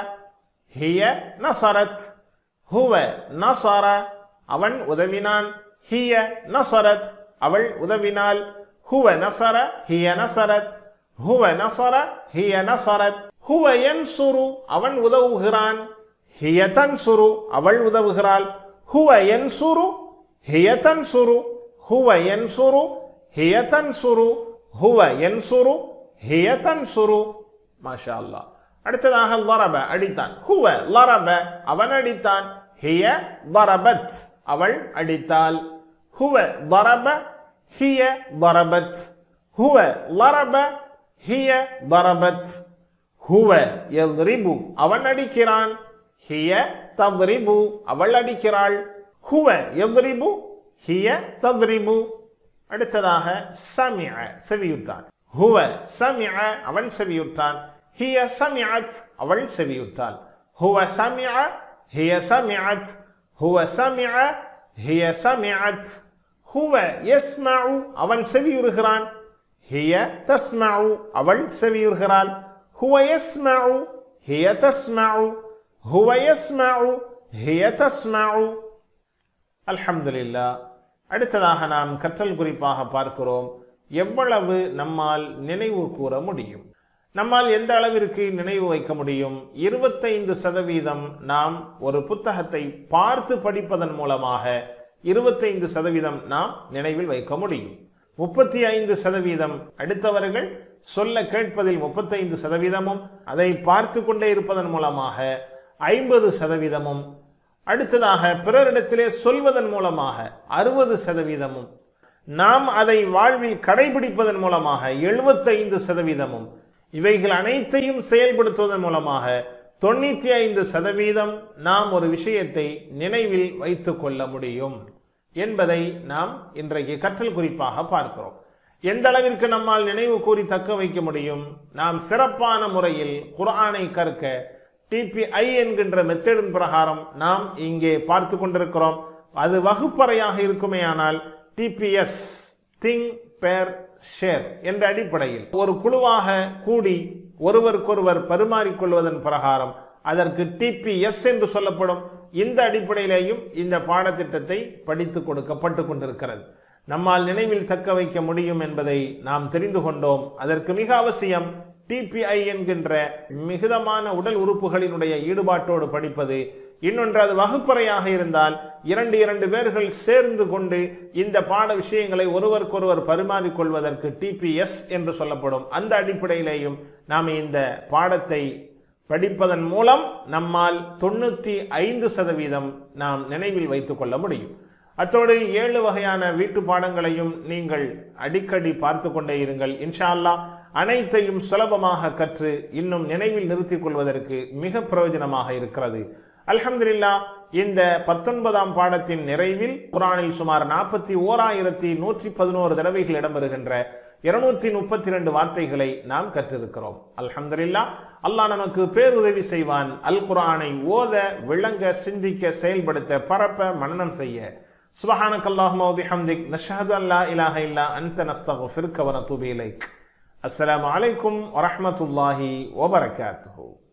ஹிய நசரத் ஹுவ நசர அவன் உதவினான் ஹிய நசரத் அவள் உதவினாள் ஹுவ நசர ஹிய நசரத் ஹுவ நசர ஹிய நசரத் ஹுவ யன்சுரு அவன் உதவுகிறான் ஹிய தன்சுரு அவள் உதவுகிறாள் ஹுவ யன்சுரு ஹிய தன்சுரு ஹுவ யன்சுரு ஹிய தன்சுரு ஹுவ யன்சுரு ஹிய தன்சுரு மாஷா அல்லாஹ் அடுத்ததாக லரப அடித்தான் ஹுவ லரப அவன் அடித்தான் ஹிய லரபத் அவள் அடித்தாள் ஹுவ லரப ஹிய லரபத் ஹுவ லரப ஹிய லரபத் ஹுவ யத்ரிபு அவன் அடிக்கிறான் ஹிய தத்ரிபு அவள் அடிக்கிறாள் ஹுவ யத்ரிபு ஹிய தத்ரிபு அடுத்ததாக சமிஅ செவியுற்றான் ஹுவ சமிஅ அவன் செவியுற்றான் ஹிய சமிஅத் அவள் செவியுற்றாள் ஹுவ சமிஅ ஹிய சமிஅத் ஹுவ சமிஅ ஹிய சமிஅத் ஹுவ யஸ்மஉ அவன் செவியுறுகிறான் ஹிய தஸ்மஉ அவள் செவியுறுகிறாள் ஹுவ யஸ்மஉ ஹிய தஸ்மஉ ஹுவ யஸ்மஉ ஹிய தஸ்மஉ அல்ஹம்துலில்லாஹ் அடுத்ததாக நாம் கற்றல் குறிப்பாக பார்க்கிறோம் எவ்வளவு நம்மால் நினைவு கூற முடியும் நம்மால் எந்த அளவிற்கு நினைவு வைக்க முடியும் இருபத்தைந்து சதவீதம் நாம் ஒரு புத்தகத்தை பார்த்து படிப்பதன் மூலமாக இருபத்தைந்து சதவீதம் நாம் நினைவில் வைக்க முடியும் முப்பத்தி ஐந்து சதவீதம் அடுத்தவர்கள் சொல்ல கேட்பதில் முப்பத்தைந்து சதவீதமும் அதை பார்த்து கொண்டே இருப்பதன் மூலமாக ஐம்பது சதவீதமும் அடுத்ததாக பிறரிடத்திலே சொல்வதன் மூலமாக அறுபது சதவீதமும் நாம் அதை வாழ்வில் கடைபிடிப்பதன் மூலமாக எழுபத்தைந்து சதவீதமும் இவைகள் அனைத்தையும் செயல்படுத்துவதன் மூலமாக தொண்ணூத்தி ஐந்து சதவீதம் நாம் ஒரு விஷயத்தை நினைவில் வைத்துக் கொள்ள முடியும் என்பதை நாம் இன்றைக்கு கற்றல் குறிப்பாக பார்க்கிறோம் எந்த அளவிற்கு நம்மால் நினைவு கூறி தக்க வைக்க முடியும் நாம் சிறப்பான முறையில் குர்ஆனை கற்க டிபிஐ என்கின்ற மெத்தடின் பிரகாரம் நாம் இங்கே பார்த்து கொண்டிருக்கிறோம் அது வகுப்பறையாக இருக்குமேயானால் டிபிஎஸ் திங் பேர் ஷேர் என்ற அடிப்படையில் ஒரு குழுவாக கூடி ஒருவருக்கொருவர் பரிமாறிக்கொள்வதன் பிரகாரம் அதற்கு டிபிஎஸ் என்று சொல்லப்படும் இந்த அடிப்படையிலேயும் இந்த பாடத்திட்டத்தை படித்து கொடுக்கப்பட்டு கொண்டிருக்கிறது நம்மால் நினைவில் தக்க வைக்க முடியும் என்பதை நாம் தெரிந்து கொண்டோம் அதற்கு மிக அவசியம் டிபிஐ என்கின்ற மிகுதமான உடல் உறுப்புகளினுடைய ஈடுபாட்டோடு படிப்பது இன்னொன்று அது வகுப்பறையாக இருந்தால் இரண்டு இரண்டு பேர்கள் சேர்ந்து கொண்டு இந்த பாட விஷயங்களை ஒருவருக்கொருவர் பரிமாறிக்கொள்வதற்கு டிபிஎஸ் என்று சொல்லப்படும் அந்த அடிப்படையிலேயும் நாம் இந்த பாடத்தை படிப்பதன் மூலம் நம்மால் தொண்ணூத்தி ஐந்து சதவீதம் நாம் நினைவில் வைத்துக் கொள்ள முடியும் அத்தோடு ஏழு வகையான வீட்டு பாடங்களையும் நீங்கள் அடிக்கடி பார்த்து கொண்டே இருங்கள் இன்ஷா அல்லாஹ் அனைத்தையும் சுலபமாக கற்று இன்னும் நினைவில் நிறுத்திக் கொள்வதற்கு மிக பிரயோஜனமாக இருக்கிறது அல்ஹம்துலில்லா இந்த பத்தொன்பதாம் பாடத்தின் நிறைவில் குரானில் சுமார் நாற்பத்தி ஓராயிரத்தி நூற்றி பதினோரு தடவைகள் இடம்பெறுகின்ற இருநூற்றி முப்பத்தி ரெண்டு வார்த்தைகளை நாம் கற்றிருக்கிறோம் அல்ஹம்துலில்லா அல்லாஹ் நமக்கு பேருதவி செய்வான் அல் குரானை ஓத விளங்க சிந்திக்க செயல்படுத்த பரப்ப மனனம் செய்ய سبحانك اللهم وبحمدك نشهد أن لا إله إلا أنت نستغفرك ونتوب إليك السلام عليكم ورحمة الله وبركاته